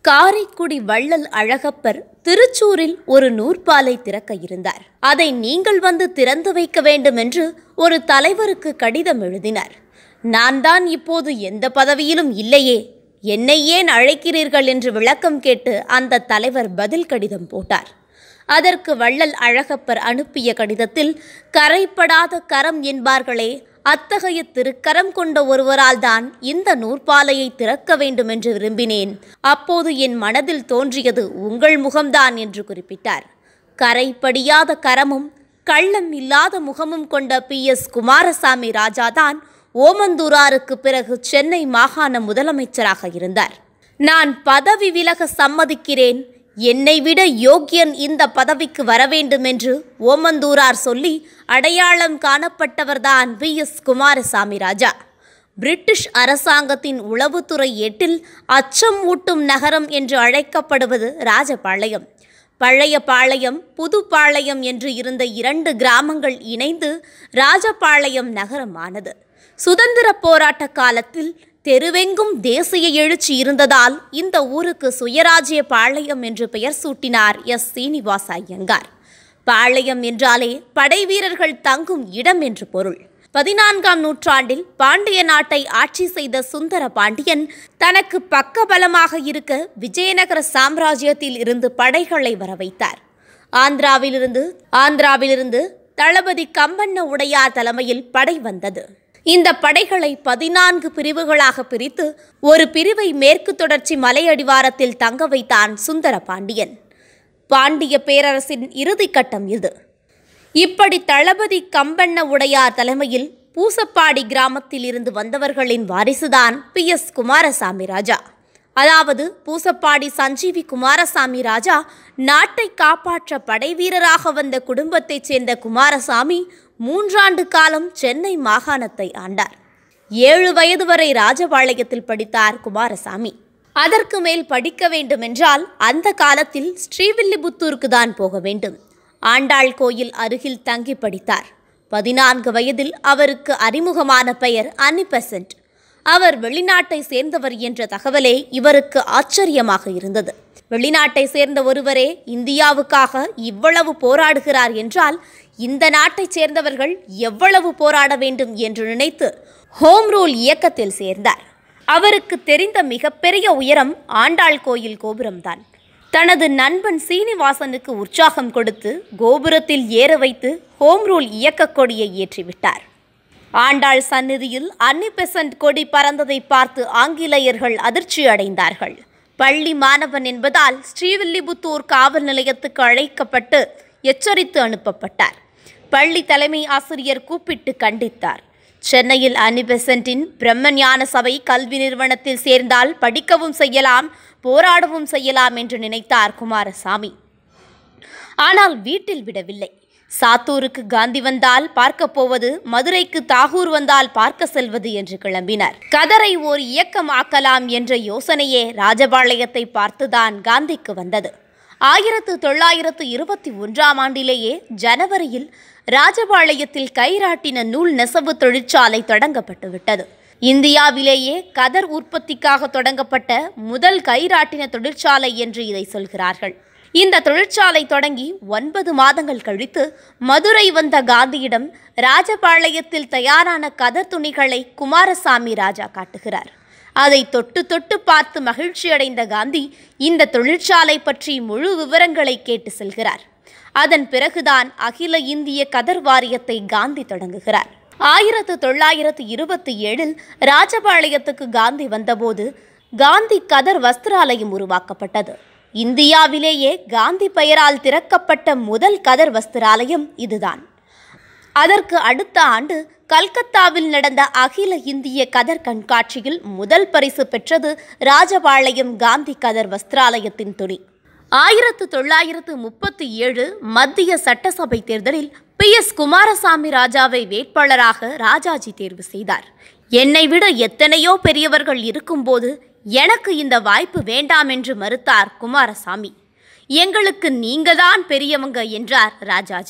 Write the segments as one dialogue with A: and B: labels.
A: காரைக்குடி வள்ளல் அழகப்பர் திருச்சூரில் ஒரு நூற்பாலை திறக்க இருந்தார் அதை நீங்கள் வந்து திறந்து வைக்க வேண்டும் என்று ஒரு தலைவருக்கு கடிதம் எழுதினார் நான் தான் இப்போது எந்த பதவியிலும் இல்லையே என்னை ஏன் அழைக்கிறீர்கள் என்று விளக்கம் கேட்டு அந்த தலைவர் பதில் கடிதம் போட்டார் அதற்கு வள்ளல் அழகப்பர் அனுப்பிய கடிதத்தில் கரைப்படாத கரம் என்பார்களே அத்தகைய திருக்கரம் கொண்ட ஒருவரால் தான் இந்த நூற்பாலையை திறக்க வேண்டும் என்று விரும்பினேன் அப்போது என் மனதில் தோன்றியது உங்கள் முகம்தான் என்று குறிப்பிட்டார் கரைப்படியாத கரமும் கள்ளம் இல்லாத முகமும் கொண்ட பி எஸ் குமாரசாமி ராஜாதான் ஓமந்தூராருக்கு பிறகு சென்னை மாகாண முதலமைச்சராக இருந்தார் நான் பதவி விலக சம்மதிக்கிறேன் என்னை விட யோக்கியன் இந்த பதவிக்கு வர வேண்டும் என்று ஓமந்தூரார் சொல்லி அடையாளம் காணப்பட்டவர்தான் V S Kumaraswami Raja British அரசாங்கத்தின் உளவுத்துறை ஏட்டில் அச்சம் ஊட்டும் நகரம் என்று அழைக்கப்படுவது ராஜபாளையம் பழைய பாளையம் புதுப்பாளையம் என்று இருந்த இரண்டு கிராமங்கள் இணைந்து ராஜபாளையம் நகரமானது சுதந்திர போராட்ட காலத்தில் தெருவெங்கும் தேசிய எழுச்சி இருந்ததால் இந்த ஊருக்கு சுயராஜ்ய பாளையம் என்று பெயர் சூட்டினார் எஸ் சீனிவாச ஐயங்கார் பாளையம் என்றாலே படைவீரர்கள் தங்கும் இடம் என்று பொருள் பதினான்காம் நூற்றாண்டில் பாண்டிய நாட்டை ஆட்சி செய்த சுந்தர பாண்டியன் தனக்கு பக்கபலமாக இருக்க விஜயநகர சாம்ராஜ்யத்தில் இருந்து படைகளை வரவைத்தார் ஆந்திராவிலிருந்து ஆந்திராவிலிருந்து தளபதி கம்பண்ண உடையார் தலைமையில் படை வந்தது இந்த படைகளை பதினான்கு பிரிவுகளாக பிரித்து ஒரு பிரிவை மேற்கு தொடர்ச்சி மலையடிவாரத்தில் தங்க வைத்தான் சுந்தர பாண்டியன் பாண்டிய பேரரசின் இறுதிக்கட்டம் இது இப்படி தளபதி கம்பண்ண உடையார் தலைமையில் பூசப்பாடி கிராமத்தில் இருந்து வந்தவர்களின் வாரிசுதான் பி எஸ் குமாரசாமி ராஜா அதாவது பூசப்பாடி சஞ்சீவி குமாரசாமி ராஜா நாட்டை காப்பாற்ற படைவீரராக வந்த குடும்பத்தைச் சேர்ந்த குமாரசாமி மூன்றாண்டு காலம் சென்னை மாகாணத்தை ஆண்டார் ஏழு வயது வரை ராஜபாளையத்தில் படித்தார் குமாரசாமி அதற்கு மேல் படிக்க வேண்டுமென்றால் அந்த காலத்தில் ஸ்ரீவில்லிபுத்தூருக்கு தான் போக வேண்டும் ஆண்டாள் கோயில் அருகில் தங்கி படித்தார் பதினான்கு வயதில் அவருக்கு அறிமுகமான பெயர் அனிபெசன்ட் அவர் வெளிநாட்டை சேர்ந்தவர் என்ற தகவலே இவருக்கு ஆச்சரியமாக இருந்தது வெளிநாட்டை சேர்ந்த ஒருவரே இந்தியாவுக்காக இவ்வளவு போராடுகிறார் என்றால் இந்த நாட்டைச் சேர்ந்தவர்கள் எவ்வளவு போராட வேண்டும் என்று நினைத்து ஹோம் ரூல் இயக்கத்தில் சேர்ந்தார் அவருக்கு தெரிந்த மிகப்பெரிய உயரம் ஆண்டாள் கோயில் கோபுரம்தான் தனது நண்பன் சீனிவாசனுக்கு உற்சாகம் கொடுத்து கோபுரத்தில் ஏற வைத்து ஹோம் ரூல் இயக்கக் கொடியை ஏற்றிவிட்டார் ஆண்டாள் சந்நிதியில் அன்னி பெசன்ட் கொடி பறந்ததை பார்த்து ஆங்கிலேயர்கள் அதிர்ச்சி அடைந்தார்கள் பள்ளி மாணவன் என்பதால் ஸ்ரீவில்லிபுத்தூர் காவல் நிலையத்துக்கு அழைக்கப்பட்டு எச்சரித்து அனுப்பப்பட்டார் பள்ளி தலைமை ஆசிரியர் கூப்பிட்டு கண்டித்தார் சென்னையில் அனிபெசன்ட்டின் பிரம்மஞான சபை கல்வி நிறுவனத்தில் சேர்ந்தால் படிக்கவும் செய்யலாம் போராடவும் செய்யலாம் என்று நினைத்தார் குமாரசாமி ஆனால் வீட்டில் விடவில்லை சாத்தூருக்கு காந்தி வந்தால் பார்க்க போவது மதுரைக்கு தாகூர் வந்தால் பார்க்க செல்வது என்று கிளம்பினார் கதரை ஓர் இயக்கமாக்கலாம் என்ற யோசனையே ராஜபாளையத்தை பார்த்துதான் காந்திக்கு வந்தது ஆயிரத்து தொள்ளாயிரத்து இருபத்தி ஒன்றாம் ஆண்டிலேயே ஜனவரியில் ராஜபாளையத்தில் கைராட்டின நூல் நெசவு தொழிற்சாலை தொடங்கப்பட்டு விட்டது இந்தியாவிலேயே கதர் உற்பத்திக்காக தொடங்கப்பட்ட முதல் கைராட்டின தொழிற்சாலை என்று இதை சொல்கிறார்கள் இந்த தொழிற்சாலை தொடங்கி ஒன்பது மாதங்கள் கழித்து மதுரை வந்த காந்தியிடம் ராஜபாளையத்தில் தயாரான கதர் துணிகளை குமாரசாமி ராஜா காட்டுகிறார் அதை தொட்டு தொட்டு பார்த்து மகிழ்ச்சியடைந்த காந்தி இந்த தொழிற்சாலை பற்றி முழு விவரங்களை கேட்டு செல்கிறார் அதன் பிறகுதான் அகில இந்திய கதர் வாரியத்தை காந்தி தொடங்குகிறார் ஆயிரத்து தொள்ளாயிரத்து இருபத்தி ஏழில் ராஜபாளையத்துக்கு காந்தி வந்தபோது காந்தி கதர் வஸ்திராலயம் உருவாக்கப்பட்டது இந்தியாவிலேயே காந்தி பெயரால் திறக்கப்பட்ட முதல் கதர் வஸ்திராலயம் இதுதான் அதற்கு அடுத்த ஆண்டு கல்கத்தாவில் நடந்த அகில இந்திய கதர் கண்காட்சியில் முதல் பரிசு பெற்றது ராஜபாளையம் காந்தி கதர் வஸ்திராலயத்தின் துணி ஆயிரத்து தொள்ளாயிரத்து முப்பத்தி ஏழு மத்திய சட்டசபை தேர்தலில் பி எஸ் குமாரசாமி ராஜாவை வேட்பாளராக ராஜாஜி தேர்வு செய்தார் என்னை விட எத்தனையோ பெரியவர்கள் இருக்கும்போது எனக்கு இந்த வாய்ப்பு வேண்டாம் என்று மறுத்தார் குமாரசாமி எங்களுக்கு நீங்கதான் பெரியவங்க என்றார் ராஜாஜி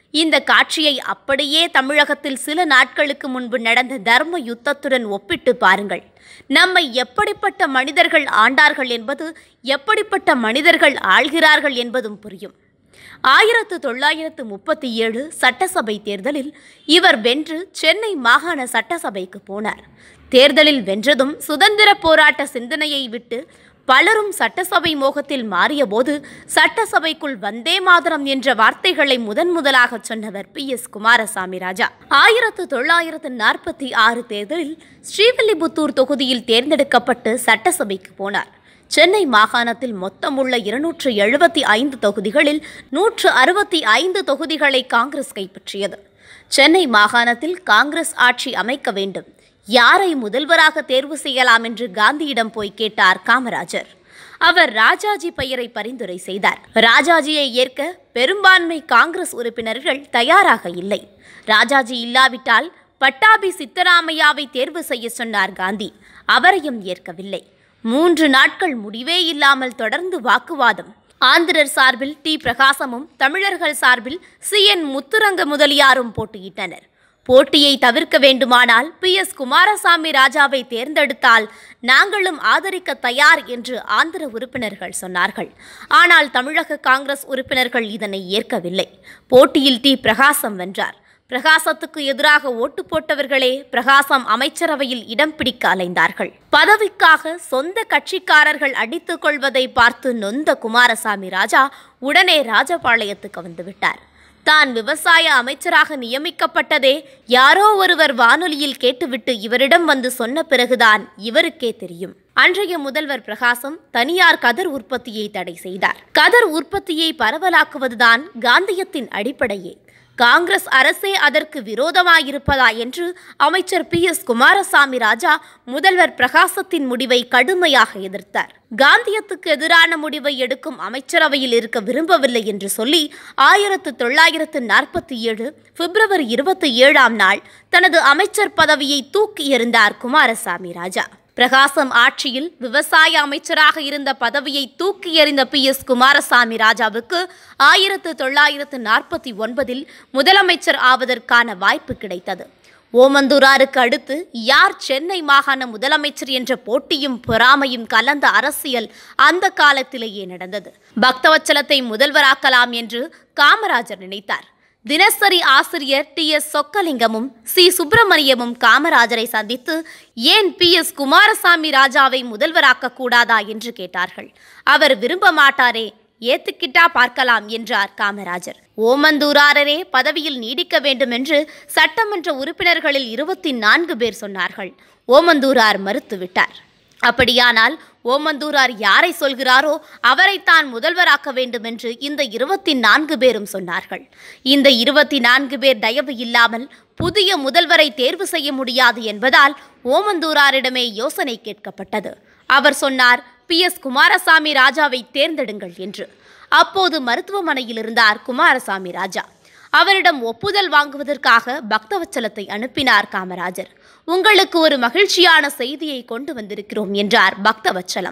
A: இந்த காட்சியை அப்படியே தமிழகத்தில் சில நாட்களுக்கு முன்பு நடந்த தர்ம யுத்தத்துடன் ஒப்பிட்டு பாருங்கள் நம்மை எப்படிப்பட்ட மனிதர்கள் ஆண்டார்கள் என்பது எப்படிப்பட்ட மனிதர்கள் ஆள்கிறார்கள் என்பதும் புரியும் ஆயிரத்து தொள்ளாயிரத்து முப்பத்தி ஏழு சட்டசபை தேர்தலில் இவர் வென்று சென்னை மாகாண சட்டசபைக்கு போனார் தேர்தலில் வென்றதும் சுதந்திர போராட்ட சிந்தனையை விட்டு பலரும் சட்டசபை மோகத்தில் மாறியபோது சட்டசபைக்குள் வந்தே மாதரம் என்ற வார்த்தைகளை முதன் முதலாக சொன்னவர் பி எஸ் குமாரசாமி ராஜா ஆயிரத்து தொள்ளாயிரத்து நாற்பத்தி ஆறு தேர்தலில் ஸ்ரீவில்லிபுத்தூர் தொகுதியில் தேர்ந்தெடுக்கப்பட்டு சட்டசபைக்கு போனார் சென்னை மாகாணத்தில் மொத்தம் உள்ள இருநூற்று எழுபத்தி ஐந்து தொகுதிகளில் நூற்று அறுபத்தி ஐந்து தொகுதிகளை காங்கிரஸ் கைப்பற்றியது சென்னை மாகாணத்தில் காங்கிரஸ் ஆட்சி அமைக்க வேண்டும் யாரை முதல்வராக தேர்வு செய்யலாம் என்று காந்தியிடம் போய் கேட்டார் காமராஜர் அவர் ராஜாஜி பெயரை பரிந்துரை செய்தார் ராஜாஜியை ஏற்க பெரும்பான்மை காங்கிரஸ் உறுப்பினர்கள் தயாராக இல்லை ராஜாஜி இல்லாவிட்டால் பட்டாபி சித்தராமையாவை தேர்வு செய்ய சொன்னார் காந்தி அவரையும் ஏற்கவில்லை மூன்று நாட்கள் முடிவே இல்லாமல் தொடர்ந்து வாக்குவாதம் ஆந்திரர் சார்பில் டி பிரகாசமும் தமிழர்கள் சார்பில் சி என் முத்துரங்க முதலியாரும் போட்டியிட்டனர் போட்டியை தவிர்க்க வேண்டுமானால் பி எஸ் குமாரசாமி ராஜாவை தேர்ந்தெடுத்தால் நாங்களும் ஆதரிக்க தயார் என்று ஆந்திர உறுப்பினர்கள் சொன்னார்கள் ஆனால் தமிழக காங்கிரஸ் உறுப்பினர்கள் இதனை ஏற்கவில்லை போட்டியில் டி பிரகாசம் வென்றார் பிரகாசத்துக்கு எதிராக ஓட்டு போட்டவர்களே பிரகாசம் அமைச்சரவையில் இடம் பிடிக்க அலைந்தார்கள் பதவிக்காக சொந்த கட்சிக்காரர்கள் அடித்துக் கொள்வதை பார்த்து நொந்த குமாரசாமி ராஜா உடனே ராஜபாளையத்துக்கு வந்துவிட்டார் தான் விவசாய அமைச்சராக நியமிக்கப்பட்டதே யாரோ ஒருவர் வானொலியில் கேட்டுவிட்டு இவரிடம் வந்து சொன்ன பிறகுதான் இவருக்கே தெரியும் அன்றைய முதல்வர் பிரகாசம் தனியார் கதர் உற்பத்தியை தடை செய்தார் கதர் உற்பத்தியை பரவலாக்குவதுதான் காந்தியத்தின் அடிப்படையே காங்கிரஸ் அரசே அதற்கு விரோதமாயிருப்பதா என்று அமைச்சர் பி எஸ் குமாரசாமி ராஜா முதல்வர் பிரகாசத்தின் முடிவை கடுமையாக எதிர்த்தார் காந்தியத்துக்கு எதிரான முடிவை எடுக்கும் அமைச்சரவையில் இருக்க விரும்பவில்லை என்று சொல்லி ஆயிரத்து தொள்ளாயிரத்து நாற்பத்தி ஏழு பிப்ரவரி இருபத்தி ஏழாம் நாள் தனது அமைச்சர் பதவியை தூக்கி எறிந்தார் குமாரசாமி ராஜா பிரகாசம் ஆட்சியில் விவசாய அமைச்சராக இருந்த பதவியை தூக்கி எறிந்த பி எஸ் குமாரசாமி ராஜாவுக்கு ஆயிரத்து தொள்ளாயிரத்து நாற்பத்தி ஒன்பதில் முதலமைச்சர் ஆவதற்கான வாய்ப்பு கிடைத்தது ஓமந்தூராருக்கு அடுத்து யார் சென்னை மாகாண முதலமைச்சர் என்ற போட்டியும் பொறாமையும் கலந்த அரசியல் அந்த காலத்திலேயே நடந்தது பக்தவச்சலத்தை முதல்வராக்கலாம் என்று காமராஜர் நினைத்தார் தினசரி ஆசிரியர் டி எஸ் சொக்கலிங்கமும் சி சுப்பிரமணியமும் காமராஜரை சந்தித்து ஏன் பி எஸ் குமாரசாமி ராஜாவை முதல்வராக்க கூடாதா என்று கேட்டார்கள் அவர் விரும்ப மாட்டாரே ஏத்துக்கிட்டா பார்க்கலாம் என்றார் காமராஜர் ஓமந்தூராரரே பதவியில் நீடிக்க வேண்டும் என்று சட்டமன்ற உறுப்பினர்களில் இருபத்தி நான்கு பேர் சொன்னார்கள் ஓமந்தூரார் மறுத்துவிட்டார் அப்படியானால் ஓமந்தூரார் யாரை சொல்கிறாரோ அவரைத்தான் முதல்வராக்க வேண்டும் என்று இந்த இருபத்தி நான்கு பேரும் சொன்னார்கள் இந்த இருபத்தி நான்கு பேர் தயவு இல்லாமல் புதிய முதல்வரை தேர்வு செய்ய முடியாது என்பதால் ஓமந்தூராரிடமே யோசனை கேட்கப்பட்டது அவர் சொன்னார் பி எஸ் குமாரசாமி ராஜாவை தேர்ந்தெடுங்கள் என்று அப்போது மருத்துவமனையில் இருந்தார் குமாரசாமி ராஜா அவரிடம் ஒப்புதல் வாங்குவதற்காக பக்தவச்சலத்தை அனுப்பினார் காமராஜர் உங்களுக்கு ஒரு மகிழ்ச்சியான செய்தியை கொண்டு வந்திருக்கிறோம் என்றார் பக்தவச்சலம்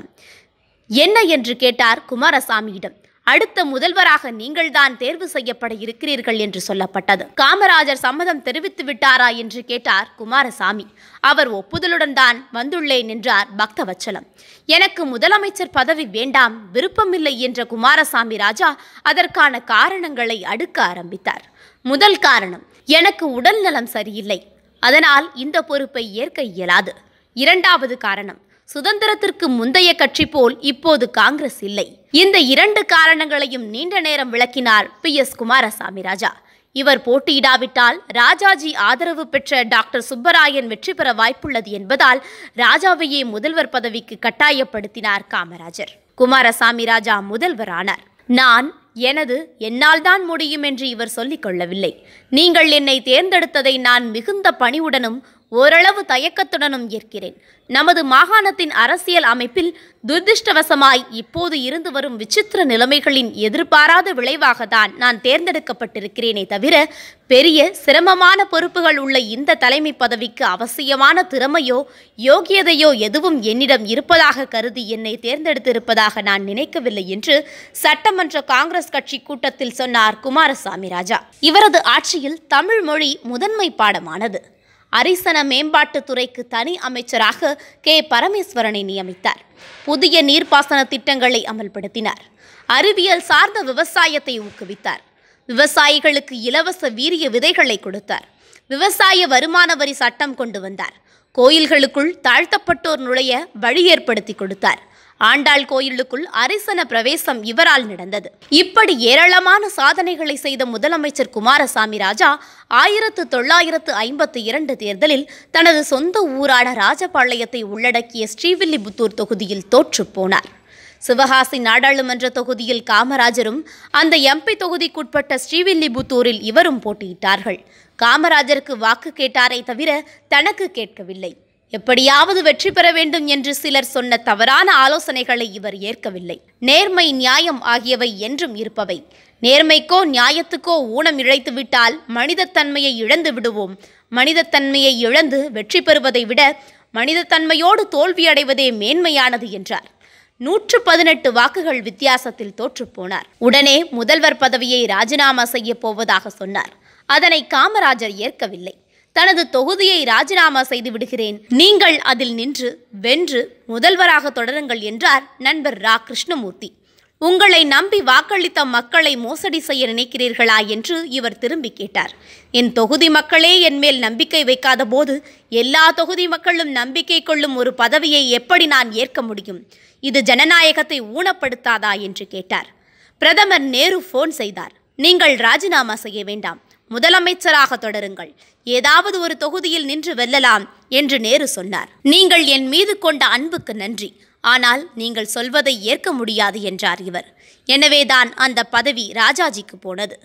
A: என்ன என்று கேட்டார் குமாரசாமியிடம் அடுத்த முதல்வராக நீங்கள்தான் தேர்வு செய்யப்பட இருக்கிறீர்கள் என்று சொல்லப்பட்டது காமராஜர் சம்மதம் தெரிவித்து விட்டாரா என்று கேட்டார் குமாரசாமி அவர் ஒப்புதலுடன் தான் வந்துள்ளேன் என்றார் பக்தவச்சலம் எனக்கு முதலமைச்சர் பதவி வேண்டாம் விருப்பமில்லை என்ற குமாரசாமி ராஜா அதற்கான காரணங்களை அடுக்க ஆரம்பித்தார் முதல் காரணம் எனக்கு உடல் நலம் சரியில்லை அதனால் இந்த பொறுப்பை ஏற்க இயலாது இரண்டாவது காரணம் சுதந்திரத்திற்கு முந்தைய கட்சி போல் இப்போது காங்கிரஸ் இல்லை இந்த இரண்டு காரணங்களையும் நீண்ட நேரம் விளக்கினார் பி எஸ் குமாரசாமி ராஜா இவர் போட்டியிடாவிட்டால் ராஜாஜி ஆதரவு பெற்ற டாக்டர் சுப்பராயன் வெற்றி பெற வாய்ப்புள்ளது என்பதால் ராஜாவையே முதல்வர் பதவிக்கு கட்டாயப்படுத்தினார் காமராஜர் குமாரசாமி ராஜா முதல்வரானார் நான் எனது என்னால் தான் முடியும் என்று இவர் சொல்லிக் கொள்ளவில்லை நீங்கள் என்னை தேர்ந்தெடுத்ததை நான் மிகுந்த பணிவுடனும் ஓரளவு தயக்கத்துடனும் ஏற்கிறேன் நமது மாகாணத்தின் அரசியல் அமைப்பில் துர்திருஷ்டவசமாய் இப்போது இருந்து வரும் விசித்திர நிலைமைகளின் எதிர்பாராத விளைவாகத்தான் நான் தேர்ந்தெடுக்கப்பட்டிருக்கிறேனே தவிர பெரிய சிரமமான பொறுப்புகள் உள்ள இந்த தலைமை பதவிக்கு அவசியமான திறமையோ யோகியதையோ எதுவும் என்னிடம் இருப்பதாக கருதி என்னை தேர்ந்தெடுத்திருப்பதாக நான் நினைக்கவில்லை என்று சட்டமன்ற காங்கிரஸ் கட்சி கூட்டத்தில் சொன்னார் குமாரசாமி ராஜா இவரது ஆட்சியில் தமிழ் மொழி முதன்மை பாடமானது அரிசன மேம்பாட்டுத் துறைக்கு தனி அமைச்சராக கே பரமேஸ்வரனை நியமித்தார் புதிய நீர்ப்பாசன திட்டங்களை அமல்படுத்தினார் அறிவியல் சார்ந்த விவசாயத்தை ஊக்குவித்தார் விவசாயிகளுக்கு இலவச வீரிய விதைகளை கொடுத்தார் விவசாய வருமான வரி சட்டம் கொண்டு வந்தார் கோயில்களுக்குள் தாழ்த்தப்பட்டோர் நுழைய வழி ஏற்படுத்தி கொடுத்தார் ஆண்டாள் கோயிலுக்குள் அரிசன பிரவேசம் இவரால் நடந்தது இப்படி ஏராளமான சாதனைகளை செய்த முதலமைச்சர் குமாரசாமி ராஜா ஆயிரத்து தொள்ளாயிரத்து ஐம்பத்தி இரண்டு தேர்தலில் தனது சொந்த ஊரான ராஜபாளையத்தை உள்ளடக்கிய ஸ்ரீவில்லிபுத்தூர் தொகுதியில் தோற்றுப் போனார் சிவகாசி நாடாளுமன்ற தொகுதியில் காமராஜரும் அந்த எம்பி தொகுதிக்குட்பட்ட ஸ்ரீவில்லிபுத்தூரில் இவரும் போட்டியிட்டார்கள் காமராஜருக்கு வாக்கு கேட்டாரே தவிர தனக்கு கேட்கவில்லை எப்படியாவது வெற்றி பெற வேண்டும் என்று சிலர் சொன்ன தவறான ஆலோசனைகளை இவர் ஏற்கவில்லை நேர்மை நியாயம் ஆகியவை என்றும் இருப்பவை நேர்மைக்கோ நியாயத்துக்கோ ஊனம் இழைத்துவிட்டால் மனிதத்தன்மையை இழந்து விடுவோம் மனிதத்தன்மையை இழந்து வெற்றி பெறுவதை விட மனிதத்தன்மையோடு தோல்வியடைவதே மேன்மையானது என்றார் நூற்று பதினெட்டு வாக்குகள் வித்தியாசத்தில் தோற்றுப்போனார் உடனே முதல்வர் பதவியை ராஜினாமா செய்ய போவதாக சொன்னார் அதனை காமராஜர் ஏற்கவில்லை தனது தொகுதியை ராஜினாமா செய்து விடுகிறேன் நீங்கள் அதில் நின்று வென்று முதல்வராக தொடருங்கள் என்றார் நண்பர் ரா கிருஷ்ணமூர்த்தி உங்களை நம்பி வாக்களித்த மக்களை மோசடி செய்ய நினைக்கிறீர்களா என்று இவர் திரும்பி கேட்டார் என் தொகுதி மக்களே என் மேல் நம்பிக்கை வைக்காத போது எல்லா தொகுதி மக்களும் நம்பிக்கை கொள்ளும் ஒரு பதவியை எப்படி நான் ஏற்க முடியும் இது ஜனநாயகத்தை ஊனப்படுத்தாதா என்று கேட்டார் பிரதமர் நேரு ஃபோன் செய்தார் நீங்கள் ராஜினாமா செய்ய வேண்டாம் முதலமைச்சராக தொடருங்கள் ஏதாவது ஒரு தொகுதியில் நின்று வெல்லலாம் என்று நேரு சொன்னார் நீங்கள் என் மீது கொண்ட அன்புக்கு நன்றி ஆனால் நீங்கள் சொல்வதை ஏற்க முடியாது என்றார் இவர் எனவேதான் அந்த பதவி ராஜாஜிக்கு போனது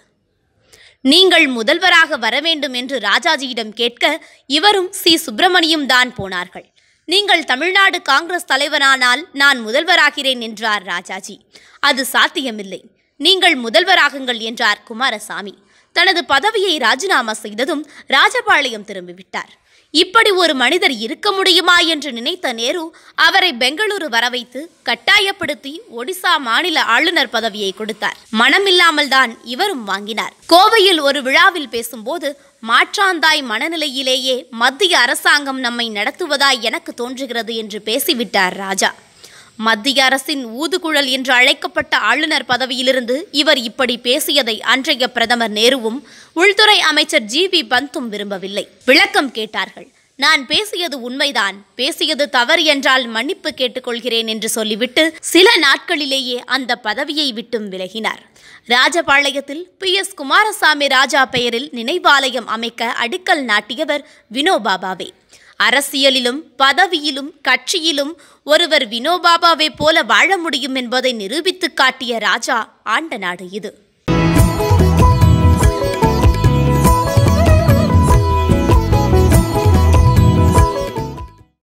A: நீங்கள் முதல்வராக வர வேண்டும் என்று ராஜாஜியிடம் கேட்க இவரும் சி சுப்பிரமணியும் தான் போனார்கள் நீங்கள் தமிழ்நாடு காங்கிரஸ் தலைவரானால் நான் முதல்வராகிறேன் என்றார் ராஜாஜி அது சாத்தியமில்லை நீங்கள் முதல்வராகுங்கள் என்றார் குமாரசாமி தனது பதவியை ராஜினாமா செய்ததும் ராஜபாளையம் திரும்பிவிட்டார் இப்படி ஒரு மனிதர் இருக்க முடியுமா என்று நினைத்த நேரு அவரை பெங்களூரு வரவைத்து கட்டாயப்படுத்தி ஒடிசா மாநில ஆளுநர் பதவியை கொடுத்தார் மனமில்லாமல் தான் இவரும் வாங்கினார் கோவையில் ஒரு விழாவில் பேசும்போது மாற்றாந்தாய் மனநிலையிலேயே மத்திய அரசாங்கம் நம்மை நடத்துவதாய் எனக்கு தோன்றுகிறது என்று பேசிவிட்டார் ராஜா மத்திய அரசின் ஊதுகுழல் என்று அழைக்கப்பட்ட ஆளுநர் பதவியிலிருந்து இவர் இப்படி பேசியதை அன்றைய பிரதமர் நேருவும் உள்துறை அமைச்சர் ஜி வி பந்தும் விரும்பவில்லை விளக்கம் கேட்டார்கள் நான் பேசியது உண்மைதான் பேசியது தவறு என்றால் மன்னிப்பு கேட்டுக்கொள்கிறேன் என்று சொல்லிவிட்டு சில நாட்களிலேயே அந்த பதவியை விட்டும் விலகினார் ராஜபாளையத்தில் பி எஸ் குமாரசாமி ராஜா பெயரில் நினைவாலயம் அமைக்க அடிக்கல் நாட்டியவர் வினோபாபாவே அரசியலிலும் பதவியிலும் கட்சியிலும் ஒருவர் வினோபாபாவை போல வாழ முடியும் என்பதை நிரூபித்துக் காட்டிய ராஜா ஆண்ட நாடு இது